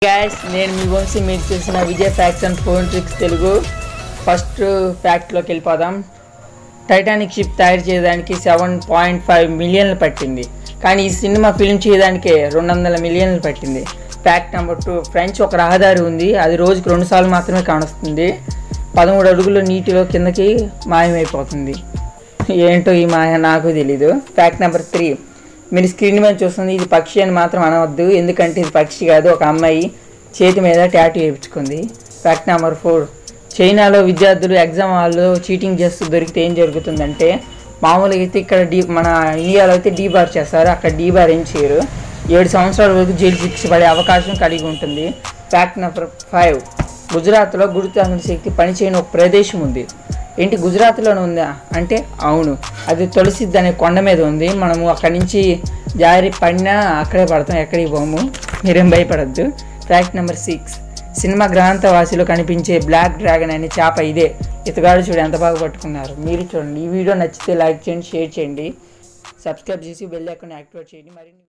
gas నేను మీ వంశీ మీరు చూసిన Vijay facts and phone tricks Telugu first ఫ్యాక్ట్లోకి వెళ్ళిపోదాం టైటానిక్ షిప్ తయారు చేయడానికి సెవెన్ పాయింట్ ఫైవ్ మిలియన్లు పట్టింది కానీ ఈ సినిమా ఫిల్మ్ చేయడానికే రెండు వందల మిలియన్లు పట్టింది ఫ్యాక్ట్ నెంబర్ టూ ఫ్రెంచ్ ఒక రహదారి ఉంది అది రోజుకి రెండు సార్లు మాత్రమే కానొస్తుంది పదమూడు అడుగుల నీటిలో కిందకి మాయమైపోతుంది ఏంటో ఈ మాయ నాకు తెలీదు ఫ్యాక్ట్ నెంబర్ త్రీ మీరు స్క్రీన్ మీద చూస్తుంది ఇది పక్షి అని మాత్రం అనవద్దు ఎందుకంటే ఇది పక్షి కాదు ఒక అమ్మాయి చేతి మీద ట్యాటూ వేయించుకుంది ఫ్యాక్ట్ నెంబర్ ఫోర్ చైనాలో విద్యార్థులు ఎగ్జామ్ హాల్లో చీటింగ్ చేస్తూ దొరికితే ఏం జరుగుతుందంటే మామూలుగా అయితే ఇక్కడ డీ మన ఇండియాలో అయితే డీ బార్ చేస్తారు అక్కడ డీ బార్ ఏం చేయరు ఏడు సంవత్సరాల వరకు జైలు శిక్ష పడే అవకాశం కలిగి ఉంటుంది ఫ్యాక్ట్ నెంబర్ ఫైవ్ గుజరాత్లో గురుత్వాకర్షణ శక్తి పనిచేయని ఒక ప్రదేశం ఉంది ఏంటి గుజరాత్లోనే ఉందా అంటే అవును అది తులసిద్ది అనే కొండ మీద ఉంది మనము అక్కడి నుంచి జారి పడినా అక్కడే పడతాం ఎక్కడికి పోము మీరేం భయపడద్దు ఫ్యాక్ట్ నెంబర్ సిక్స్ సినిమా గ్రహాంతవాసిలో కనిపించే బ్లాక్ డ్రాగన్ అనే చేప ఇదే ఇతగాడు చూడు ఎంత బాగా పట్టుకున్నారు మీరు చూడండి ఈ వీడియో నచ్చితే లైక్ చేయండి షేర్ చేయండి సబ్స్క్రైబ్ చేసి బెల్ ఐకాన్ యాక్టివేట్ చేయండి మరి